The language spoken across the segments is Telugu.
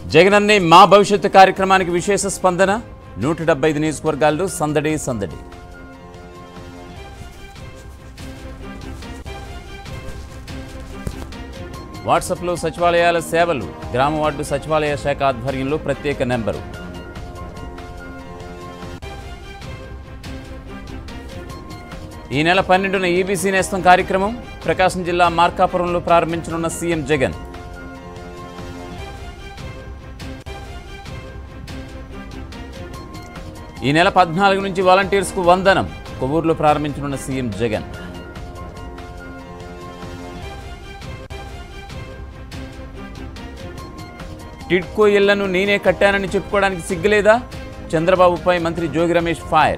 జగనన్నే మా భవిష్యత్తు కార్యక్రమానికి విశేష స్పందన నూట డెబ్బై ఐదు నియోజకవర్గాల్లో సందడి సందడి వాట్సాప్లో సచివాలయాల సేవలు గ్రామ వార్డు సచివాలయ శాఖ ఆధ్వర్యంలో ప్రత్యేక నెంబరు ఈ నెల పన్నెండున ఈబీసీ నేస్తం కార్యక్రమం ప్రకాశం జిల్లా మార్కాపురంలో ప్రారంభించనున్న సీఎం జగన్ ఈ నెల పద్నాలుగు నుంచి వాలంటీర్స్కు వందనం కొవ్వూరులో ప్రారంభించనున్న సీఎం జగన్ టిడ్కో ఇళ్లను నేనే కట్టానని చెప్పుకోవడానికి సిగ్గులేదా చంద్రబాబుపై మంత్రి జోగి రమేష్ ఫైర్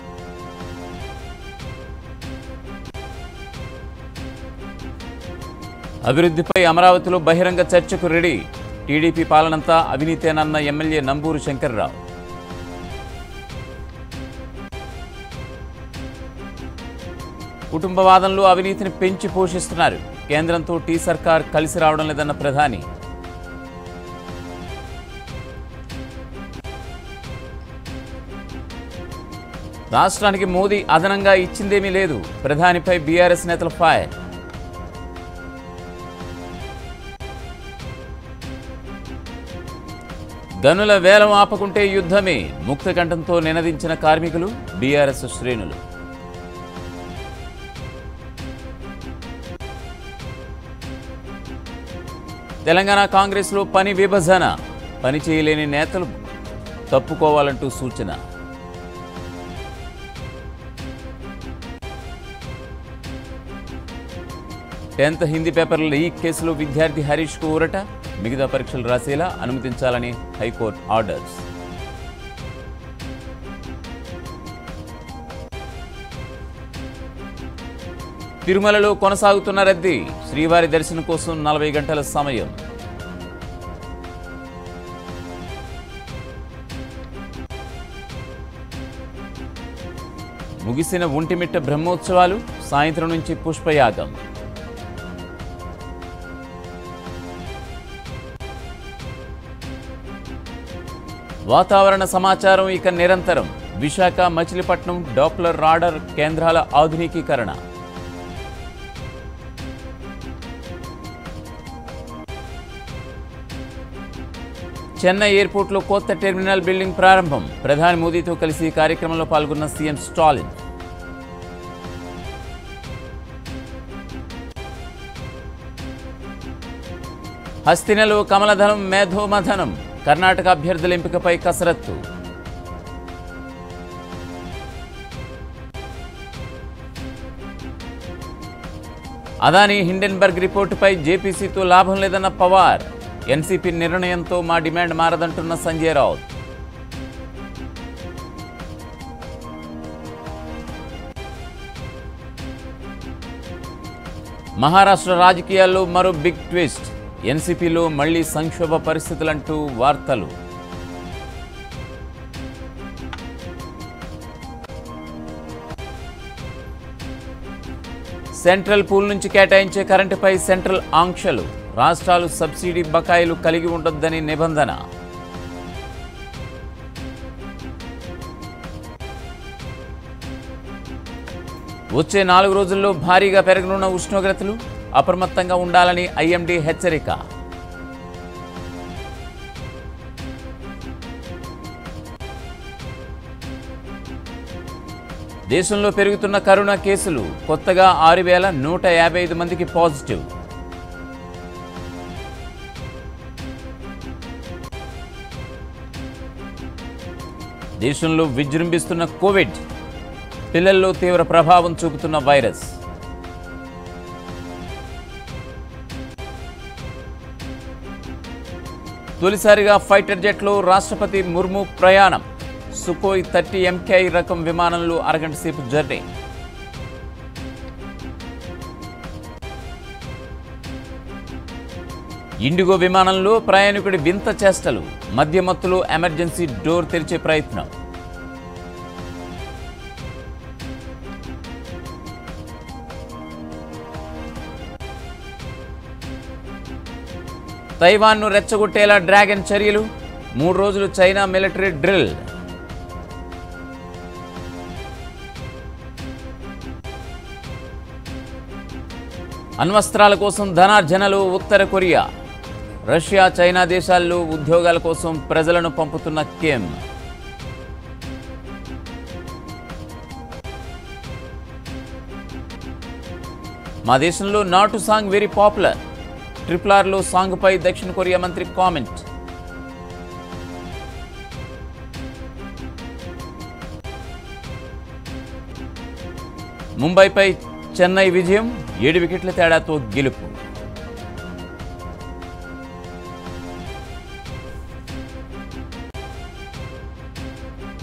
అభివృద్ధిపై అమరావతిలో బహిరంగ చర్చకు రెడీ టీడీపీ పాలనంతా అవినీతేనన్న ఎమ్మెల్యే నంబూరు శంకర్రావు కుటుంబవాదంలో అవినీతిని పెంచి పోషిస్తున్నారు కేంద్రంతో టీ సర్కార్ కలిసి రావడం లేదన్న ప్రధాని రాష్ట్రానికి మోదీ అదనంగా ఇచ్చిందేమీ లేదు ప్రధానిపై బీఆర్ఎస్ నేతల ఫైర్ గనుల వేలం ఆపకుంటే యుద్ధమే ముక్తకంఠంతో నినదించిన కార్మికులు బీఆర్ఎస్ శ్రేణులు తెలంగాణ కాంగ్రెస్లో పని విభజన పని చేయలేని నేతలు తప్పుకోవాలంటూ సూచన టెన్త్ హిందీ పేపర్ లీక్ కేసులో విద్యార్థి హరీష్కు ఊరట మిగతా పరీక్షలు రాసేలా అనుమతించాలని హైకోర్టు ఆర్డర్స్ తిరుమలలో కొనసాగుతున్న రద్దీ శ్రీవారి దర్శనం కోసం నలభై గంటల సమయం ముగిసిన ఒంటిమిట్ట బ్రహ్మోత్సవాలు సాయంత్రం నుంచి పుష్పయాగం వాతావరణ సమాచారం ఇక నిరంతరం విశాఖ మచిలీపట్నం డాప్లర్ రాడర్ కేంద్రాల ఆధునికీకరణ చెన్నై ఎయిర్పోర్ట్లో కొత్త టెర్మినల్ బిల్డింగ్ ప్రారంభం ప్రధాని మోదీతో కలిసి ఈ కార్యక్రమంలో పాల్గొన్న సీఎం స్టాలిన్ హస్తినలో కమలధనం మేధోమథనం కర్ణాటక అభ్యర్థుల ఎంపికపై కసరత్తు అదానీ హిండెన్బర్గ్ రిపోర్టుపై జేపీసీతో లాభం లేదన్న పవార్ ఎన్సీపీ నిర్ణయంతో మా డిమాండ్ మారదంటున్న సంజయ్ రావుత్ మహారాష్ట్ర రాజకీయాల్లో మరో బిగ్ ట్విస్ట్ ఎన్సీపీలో మళ్లీ సంక్షోభ పరిస్థితులంటూ వార్తలు సెంట్రల్ పూల్ నుంచి కేటాయించే కరెంటుపై సెంట్రల్ ఆంక్షలు రాష్ట్రాలు సబ్సిడీ బకాయిలు కలిగి ఉండొద్దని నిబంధన వచ్చే నాలుగు రోజుల్లో భారీగా పెరగనున్న ఉష్ణోగ్రతలు అప్రమత్తంగా ఉండాలని ఐఎండీ హెచ్చరిక దేశంలో పెరుగుతున్న కరోనా కేసులు కొత్తగా ఆరు వేల నూట యాభై ఐదు మందికి పాజిటివ్ దేశంలో విజృంభిస్తున్న కోవిడ్ పిల్లల్లో తీవ్ర ప్రభావం చూపుతున్న వైరస్ తొలిసారిగా ఫైటర్ జెట్లో రాష్ట్రపతి ముర్ము ప్రయాణం సుకోయ్ థర్టీ ఎంకేఐ రకం విమానంలో అరగంట సేపు జర్నీ ఇండిగో విమానంలో ప్రయాణికుడి వింత చేష్టలు మధ్యమత్తులో ఎమర్జెన్సీ డోర్ తెరిచే ప్రయత్నం తైవాన్ను రెచ్చగొట్టేలా డ్రాగన్ చర్యలు మూడు రోజులు చైనా మిలిటరీ డ్రిల్ అణ్వస్త్రాల కోసం ధనార్జనలు ఉత్తర కొరియా రష్యా చైనా దేశాల్లో ఉద్యోగాల కోసం ప్రజలను పంపుతున్న కిమ్ మా దేశంలో Naatu song very popular triple ఆర్లో సాంగ్పై దక్షిణ కొరియా మంత్రి కామెంట్ ముంబైపై చెన్నై విజయం ఏడు వికెట్ల తేడాతో గెలుపు